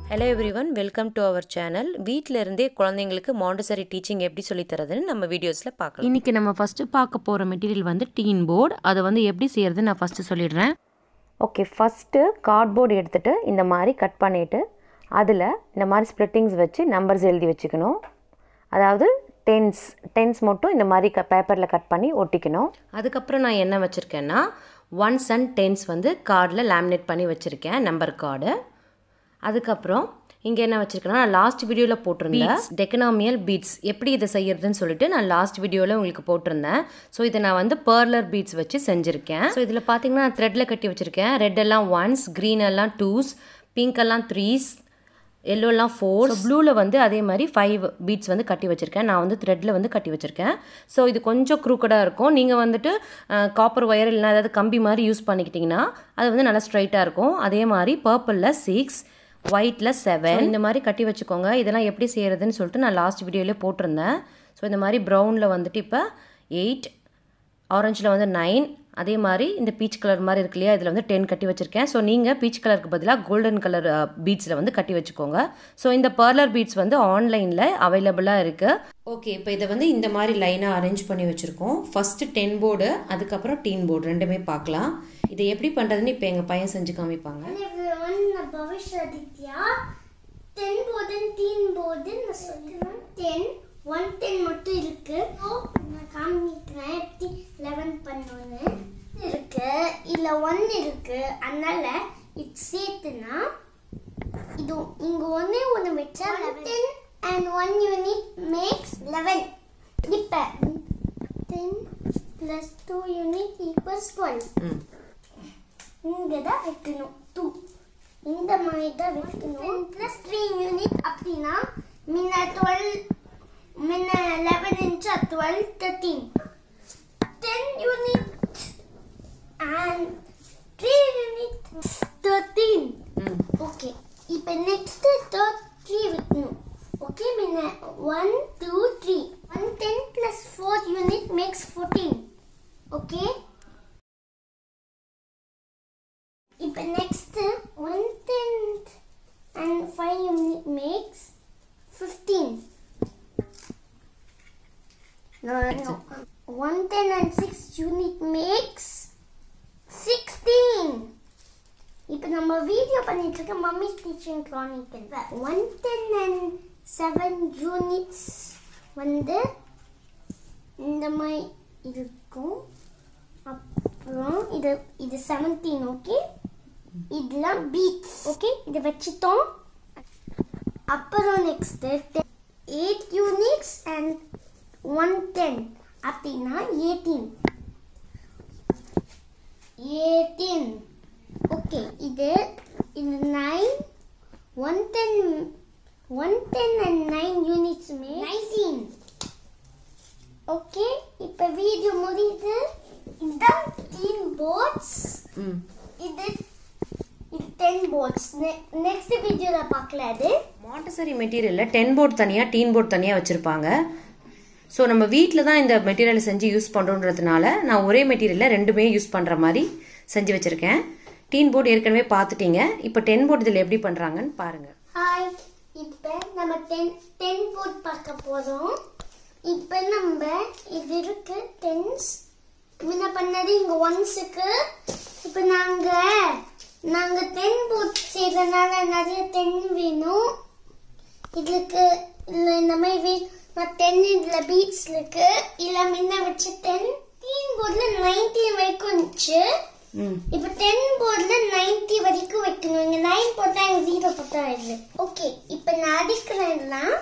Hello everyone welcome to our channel வீட்டில் இருந்தே குழந்தைங்களுக்கு மாண்டசரி டீச்சிங் எப்படி சொல்லித் தரதுன்னு நம்ம வீடியோஸில் பார்க்கலாம் இன்னைக்கு நம்ம ஃபஸ்ட்டு பார்க்க போகிற மெட்டீரியல் வந்து டீன் போர்டு அதை வந்து எப்படி செய்யறது நான் ஃபஸ்ட்டு சொல்லிடுறேன் ஓகே ஃபஸ்ட்டு கார்ட்போர்டு எடுத்துகிட்டு இந்த மாதிரி கட் பண்ணிவிட்டு அதில் இந்த மாதிரி ஸ்ப்ளிட்டிங்ஸ் வச்சு நம்பர்ஸ் எழுதி வச்சுக்கணும் அதாவது டென்ஸ் டென்ஸ் மட்டும் இந்த மாதிரி க பேப்பரில் கட் பண்ணி ஒட்டிக்கணும் அதுக்கப்புறம் நான் என்ன வச்சுருக்கேன்னா ஒன்ஸ் அண்ட் டென்ஸ் வந்து கார்டில் லேமினேட் பண்ணி வச்சுருக்கேன் நம்பர் கார்டு அதுக்கப்புறம் இங்கே என்ன வச்சுருக்கேன்னா நான் லாஸ்ட் வீடியோவில் போட்டிருந்தேன் டெக்கனாமியல் பீட்ஸ் எப்படி இதை செய்யறதுன்னு சொல்லிட்டு நான் லாஸ்ட் வீடியோவில் உங்களுக்கு போட்டிருந்தேன் ஸோ இதை நான் வந்து பர்லர் பீட்ஸ் வச்சு செஞ்சுருக்கேன் ஸோ இதில் பார்த்தீங்கன்னா நான் த்ரெட்டில் கட்டி வச்சுருக்கேன் ரெட் எல்லாம் ஒன்ஸ் க்ரீன் எல்லாம் டூஸ் பிங்க் எல்லாம் த்ரீஸ் எல்லோலாம் ஃபோர் ப்ளூவில் வந்து அதே மாதிரி ஃபைவ் பீட்ஸ் வந்து கட்டி வச்சுருக்கேன் நான் வந்து த்ரெட்டில் வந்து கட்டி வச்சுருக்கேன் ஸோ இது கொஞ்சம் க்ரூக்கடாக இருக்கும் நீங்கள் வந்துட்டு காப்பர் ஒயர் இல்லைனா ஏதாவது கம்பி மாதிரி யூஸ் பண்ணிக்கிட்டிங்கன்னா அது வந்து நல்லா ஸ்ட்ரைட்டாக இருக்கும் அதே மாதிரி பர்பிளில் சிக்ஸ் ஒயிட்டில் செவன் இந்த மாதிரி கட்டி வச்சுக்கோங்க இதெல்லாம் எப்படி செய்கிறதுன்னு சொல்லிட்டு நான் லாஸ்ட் வீடியோலேயே போட்டிருந்தேன் ஸோ இந்த மாதிரி ப்ரௌனில் வந்துட்டு இப்போ எயிட் ஆரஞ்சில் வந்து நைன் அதே மாதிரி இந்த பீச் கலர் மாதிரி இருக்கு இல்லையா இதில் வந்து டென் கட்டி வச்சுருக்கேன் ஸோ நீங்கள் பீச் கலருக்கு பதிலாக கோல்டன் கலர் பீட்ஸில் வந்து கட்டி வச்சுக்கோங்க ஸோ இந்த பர்லர் பீட்ஸ் வந்து ஆன்லைனில் அவைலபிளாக இருக்குது ஓகே இப்போ இதை வந்து இந்த மாதிரி லைனாக அரேஞ்ச் பண்ணி வச்சுருக்கோம் ஃபஸ்ட்டு டென் போர்டு அதுக்கப்புறம் டீன் போர்டு ரெண்டுமே பார்க்கலாம் இதை எப்படி பண்ணுறதுன்னு இப்போ எங்கள் பையன் செஞ்சு காமிப்பாங்க everyone, நான் பவிஷ் ஆதித்யா டென் போர்டன் டீன் போர்டன் நான் சொல்லுவேன் டென் ஒன் டென் மட்டும் இருக்கு So, நான் காமிக்கிறேன் எப்படி லெவன் பண்ணோன்னு இருக்கு இல்ல ஒன் இருக்கு அதனால இது சேர்த்துனா இது இங்க ஒண்ணே ஒண்ணு வச்சா ten and one unit makes eleven இப்ப ten plus two unit equals twelve ம் இங்க தான் வைக்கணும் டூ இந்த மாதிரி தான் வைக்கணும் ப்ளஸ் த்ரீ யூனிட் அப்படின்னா முன்ன டுவெல் முன்ன லெவன் இன்ச்சா twelve thirteen ten unit and three unit thirteen ம் ஓகே இப்போ நெக்ஸ்ட் தேர்ட் த்ரீ வைக்கணும் ஓகே முன்ன one two three one ten plus four unit makes fourteen okay இப்போ next one tenth and five unit makes fifteen No, no. One ten and six unit makes sixteen. இப்போ நம்ம video பண்ணிட்டு இருக்க mummy teaching chronicle one ten and seven units வந்து இந்த மாதிரி இருக்கும் அப்புறம் இது இது செவன்டீன் ஓகே இதெல்லாம் பீட்ஸ் ஓகே இதை வச்சுட்டோம் அப்புறம் next eight units and one ten அப்படின்னா எயிட்டீன் எயிட்டீன் ஓகே இது இது nine one ten one ten and nine units nineteen okay இப்போ வீடியோ முடியுது இதுதான் டீன் போர்ட்ஸ் ம் இது இது டென் போர்ட்ஸ் நெக்ஸ்ட் வீடியோவில் பார்க்கல அது மாண்டசரி மெட்டீரியலில் டென் போர்ட் தனியாக டீன் போர்ட் தனியாக வச்சுருப்பாங்க ஸோ நம்ம வீட்டில் தான் இந்த மெட்டீரியலை செஞ்சு யூஸ் பண்ணுறோன்றதுனால நான் ஒரே மெட்டீரியலில் ரெண்டுமே யூஸ் பண்ணுற மாதிரி செஞ்சு வச்சுருக்கேன் டீன் போர்டு ஏற்கனவே பார்த்துட்டீங்க இப்போ டென் போர்டு இதில் எப்படி பண்ணுறாங்கன்னு பாருங்கள் ஹாய் இப்போ நம்ம டென் டென் போர்ட் பார்க்க போகிறோம் இப்போ நம்ம இது இருக்கு டென்ஸ் முன்ன பண்ணது இங்கே ஒன்ஸுக்கு இப்போ நாங்கள் நாங்கள் டென் போர்ட் செய்கிறதுனால நிறைய டென் வேணும் இதுக்கு இல்லை இந்த மாதிரி வே நான் டென் இதில் பீட்ஸ் இருக்கு இல்லை முன்ன வச்சு டென் டீன் போர்டில் நைன்டீன் வரைக்கும் இருந்துச்சு ம் இப்போ டென் போர்டில் நைன்டி வரைக்கும் வைக்கணும் இங்கே நைன் போட்டால் எங்கள் ஜீரோ போட்டா ஆயிடுது ஓகே இப்போ நான் அடிக்கிறேன்லாம்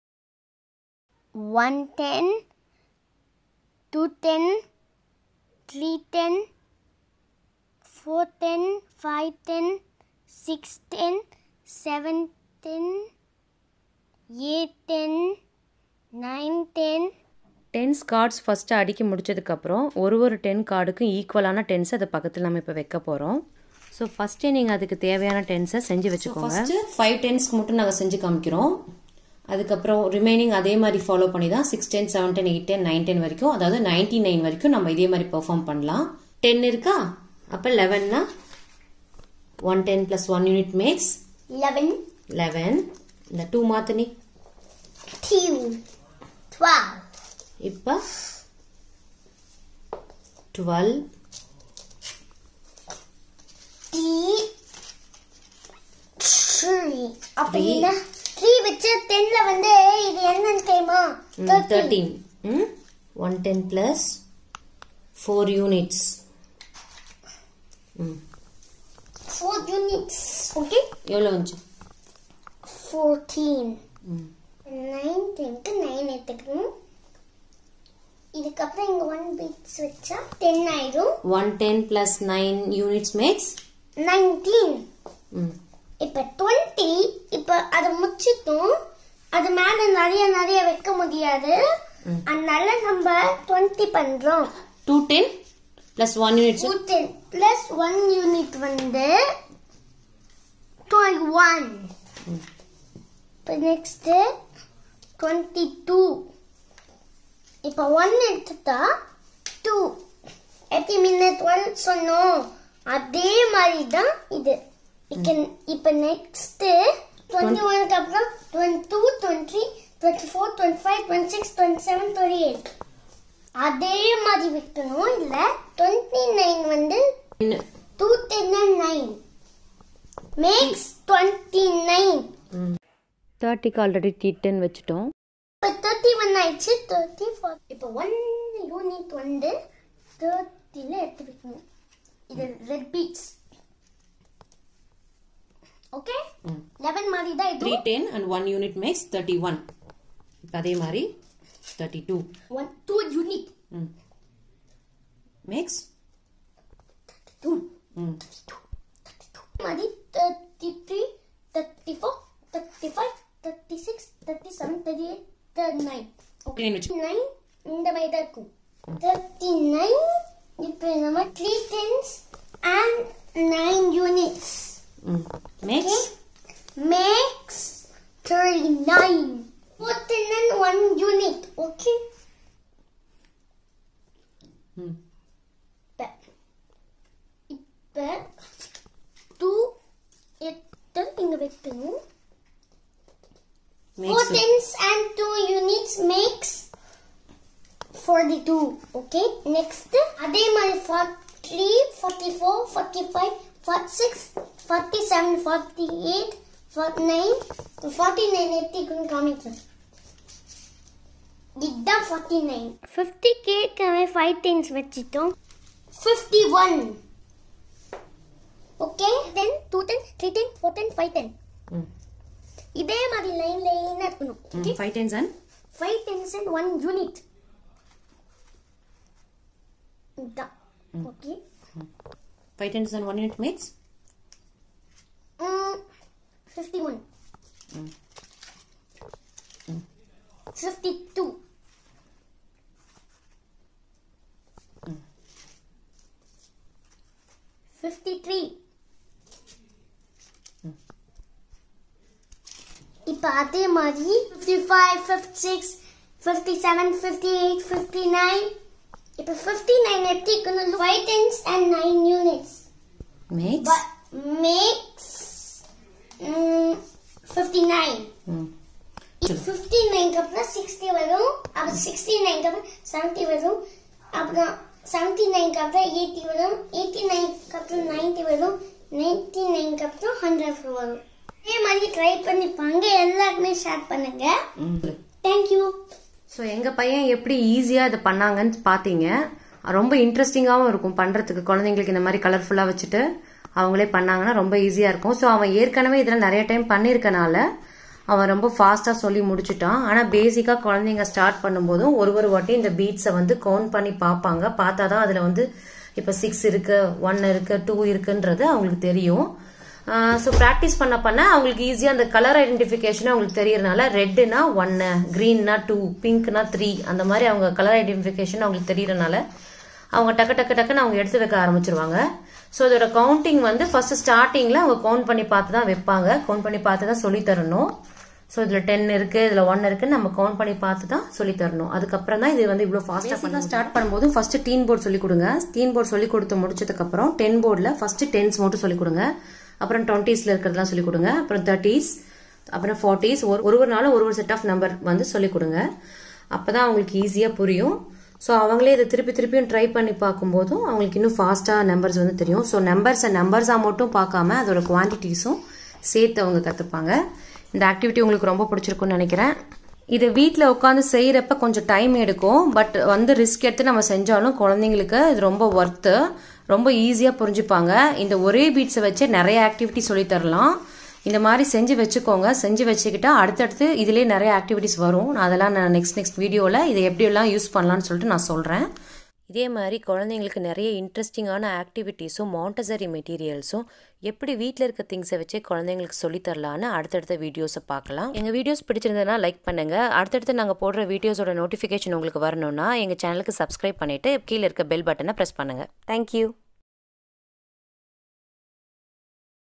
one ten two ten three ten four ten five ten six ten seven ten eight ten nine ten tens cards first அடிக்க முடிச்சதுக்கப்புறம் ஒரு ஒரு டென் கார்டுக்கும் ஈக்குவலான டென்ஸ் அது பக்கத்தில் நம்ம இப்போ வைக்க போகிறோம் ஸோ ஃபஸ்ட்டே நீங்கள் அதுக்கு தேவையான டென்ஸை செஞ்சு வச்சுக்கோங்க ஃபஸ்ட்டு ஃபைவ் டென்ஸ்க்கு மட்டும் நாங்கள் செஞ்சு காமிக்கிறோம் அதுக்கப்புறம் ரிமைனிங் அதே மாதிரி ஃபாலோ பண்ணி தான் six ten seven ten eight ten nine ten வரைக்கும் அதாவது நைன்டி நைன் வரைக்கும் நம்ம இதே மாதிரி பெர்ஃபார்ம் பண்ணலாம் டென் இருக்கா அப்போ லெவன்னா one ten plus one unit makes eleven eleven இந்த டூ மாத்து நீ Two. Twelve. இப்போ டுவெல் D. Three. அப்படின்னா த்ரீ வச்சு டென்ல வந்து இது என்னன்னு தெரியுமா தேர்ட்டீன் ம் one ten plus four units ம் ஃபோர் யூனிட்ஸ் ஓகே எவ்வளோ வந்துச்சு ஃபோர்டீன் ம் நைன் டென்க்கு நைன் எடுத்துக்கணும் இதுக்கப்புறம் இங்க ஒன் பீட்ஸ் வச்சா டென் ஆயிடும் one ten plus nine units makes nineteen ம் இப்ப டுவெண்ட்டி இப்ப அதை முடிச்சிட்டோம் அது மேல நிறைய நிறைய வைக்க முடியாது அதனால நம்ம டுவெண்ட்டி பண்றோம் two ten plus one units ten plus one unit வந்து டுவெண்ட்டி ஒன் இப்போ நெக்ஸ்ட் டுவெண்ட்டி டூ இப்போ ஒன் எடுத்துட்டா டூ எப்படி முன்ன டுவெல் சொன்னோம் அதே மாதிரி தான் இது இப்போ நெக்ஸ்ட் டுவெண்ட்டி ஒனுக்கு அப்புறம் twenty two twenty twenty four twenty five twenty six twenty seven twenty eight அதே மாதிரி வைக்கணும் இல்ல டுவெண்ட்டி நைன் வந்து two ten nine makes twenty nine தேர்ட்டிக்கு ஆல்ரெடி டி டென் வச்சுட்டோம் இப்போ தேர்ட்டி ஒன் ஆயிடுச்சு தேர்ட்டி ஃபோர் இப்போ ஒன் யூனிட் வந்து தேர்ட்டில எடுத்து வைக்கணும் இது ரெட் பீட்ஸ் ஓகே லெவன் மாதிரி தான் த்ரீ இது ten and one unit makes thirty one இப்போ அதே மாதிரி thirty two one two unit ம் மேக்ஸ் டூ ம் மாதிரி thirty three thirty four thirty five thirty six thirty seven thirty eight thirty nine okay வச்சு நைன் இந்த மாதிரி தான் இருக்கும் தேர்ட்டி நைன் இப்போ நம்ம three tens and nine units ம் makes makes 39. Put in an one unit, okay? ம் இப்ப இப்ப டூ எட்டு இங்க வைக்கணும் Four makes tens and two units makes 42. Okay, next அதே மாதிரி 43, 44, 45, 46, 47, 48, 49, 49 எத்திக்குன்னு காமிக்கிறேன் இதுதான் 49 50 கேட்கவே 5 டென்ஸ் வச்சிட்டோம் 51 ஓகே தென் 2 10 3 10 4 10 5 10 ம் இதே மாதிரி லைன் லைனா இருக்கணும் okay five tens and five tens and one unit இதான் okay five tens and one unit makes fifty one fifty two fifty three இப்போ அதே மாதிரி fifty five fifty six fifty seven fifty eight fifty nine இப்போ fifty nine எப்படி இருக்கணும் five tens and nine units makes but makes mm, 59 ம் 59 க்கு அப்புறம் 60 வரும் அப்புறம் 69 க்கு அப்புறம் 70 வரும் அப்புறம் 79 க்கு அப்புறம் 80 வரும் 89 க்கு அப்புறம் 90 வரும் 99 க்கு அப்புறம் 100 வரும் இதே மாதிரி ட்ரை பண்ணி பாங்க எல்லாருக்குமே ஷேர் பண்ணுங்க ம் தேங்க்யூ ஸோ எங்கள் பையன் எப்படி ஈஸியாக இதை பண்ணாங்கன்னு பார்த்தீங்க ரொம்ப இன்ட்ரெஸ்டிங்காகவும் இருக்கும் பண்ணுறதுக்கு குழந்தைங்களுக்கு இந்த மாதிரி கலர்ஃபுல்லாக வச்சுட்டு அவங்களே பண்ணாங்கன்னா ரொம்ப ஈஸியாக இருக்கும் ஸோ அவன் ஏற்கனவே இதில் நிறைய டைம் பண்ணியிருக்கனால அவன் ரொம்ப ஃபாஸ்ட்டாக சொல்லி முடிச்சுட்டான் ஆனால் பேசிக்காக குழந்தைங்க ஸ்டார்ட் பண்ணும்போதும் ஒரு ஒரு வாட்டி இந்த பீட்ஸை வந்து கவுண்ட் பண்ணி பார்ப்பாங்க பார்த்தா தான் அதில் வந்து இப்போ சிக்ஸ் இருக்கு ஒன் இருக்கு டூ இருக்குன்றது அவங்களுக்கு தெரியும் ஸோ ப்ராக்டிஸ் பண்ண பண்ண அவங்களுக்கு ஈஸியாக அந்த கலர் ஐடென்டிஃபிகேஷன் அவங்களுக்கு தெரியறனால ரெட்டுனா ஒன்று க்ரீன்னா டூ பிங்க்னா த்ரீ அந்த மாதிரி அவங்க கலர் ஐடென்டிஃபிகேஷன் அவங்களுக்கு தெரியறனால அவங்க டக்கு டக்கு டக்குன்னு அவங்க எடுத்து வைக்க ஆரம்பிச்சிருவாங்க ஸோ இதோட கவுண்டிங் வந்து ஃபர்ஸ்ட் ஸ்டார்டிங்கில் அவங்க கவுண்ட் பண்ணி பார்த்து தான் வைப்பாங்க கவுண்ட் பண்ணி பார்த்து தான் சொல்லி தரணும் ஸோ இதில் டென் இருக்கு இதில் ஒன் இருக்குன்னு நம்ம கவுண்ட் பண்ணி பார்த்து தான் சொல்லி தரணும் அதுக்கப்புறம் தான் இது வந்து இவ்வளோ ஃபாஸ்ட்டாக பண்ண ஸ்டார்ட் பண்ணும்போது ஃபர்ஸ்ட் டீன் போர்டு சொல்லி கொடுங்க டீன் போர்டு சொல்லி கொடுத்து முடிச்சதுக்கப்புறம் டென் போர்டில் ஃபர்ஸ்ட் டென்ஸ் மட்டும் சொல்லி கொடுங்க அப்புறம் டுவெண்ட்டீஸில் இருக்கிறதெல்லாம் சொல்லி கொடுங்க அப்புறம் தேர்ட்டீஸ் அப்புறம் ஃபார்ட்டிஸ் ஒரு ஒரு ஒரு நாளும் ஒரு ஒரு செட் ஆஃப் நம்பர் வந்து சொல்லிக் கொடுங்க அப்போ தான் அவங்களுக்கு ஈஸியாக புரியும் ஸோ அவங்களே இதை திருப்பி திருப்பியும் ட்ரை பண்ணி பார்க்கும்போதும் அவங்களுக்கு இன்னும் ஃபாஸ்ட்டாக நம்பர்ஸ் வந்து தெரியும் ஸோ நம்பர்ஸை நம்பர்ஸாக மட்டும் பார்க்காம அதோட குவான்டிட்டிஸும் சேர்த்து அவங்க கற்றுப்பாங்க இந்த ஆக்டிவிட்டி உங்களுக்கு ரொம்ப பிடிச்சிருக்குன்னு நினைக்கிறேன் இதை வீட்டில் உட்காந்து செய்கிறப்ப கொஞ்சம் டைம் எடுக்கும் பட் வந்து ரிஸ்க் எடுத்து நம்ம செஞ்சாலும் குழந்தைங்களுக்கு இது ரொம்ப ஒர்த்து ரொம்ப ஈஸியாக புரிஞ்சுப்பாங்க இந்த ஒரே பீட்ஸை வச்சு நிறைய ஆக்டிவிட்டி சொல்லித் தரலாம் இந்த மாதிரி செஞ்சு வச்சுக்கோங்க செஞ்சு வச்சுக்கிட்டா அடுத்தடுத்து இதுலேயே நிறைய ஆக்டிவிட்டிஸ் வரும் நான் அதெல்லாம் நான் நெக்ஸ்ட் நெக்ஸ்ட் வீடியோவில் இதை எப்படியெல்லாம் யூஸ் பண்ணலாம்னு சொல்லிட்டு நான் சொல்கிறேன் இதே மாதிரி குழந்தைங்களுக்கு நிறைய இன்ட்ரெஸ்டிங்கான ஆக்டிவிட்டீஸும் மாண்டசரி மெட்டீரியல்ஸும் எப்படி வீட்டில் இருக்க திங்ஸை வச்சு குழந்தைங்களுக்கு சொல்லித் தரலான்னு அடுத்தடுத்த வீடியோஸை பார்க்கலாம் எங்கள் வீடியோஸ் பிடிச்சிருந்ததுன்னா லைக் பண்ணுங்கள் அடுத்தடுத்து நாங்கள் போடுற வீடியோஸோட நோட்டிஃபிகேஷன் உங்களுக்கு வரணும்னா எங்கள் சேனலுக்கு சப்ஸ்கிரைப் பண்ணிவிட்டு கீழே இருக்க பெல் பட்டனை ப்ரெஸ் பண்ணுங்கள் தேங்க்யூ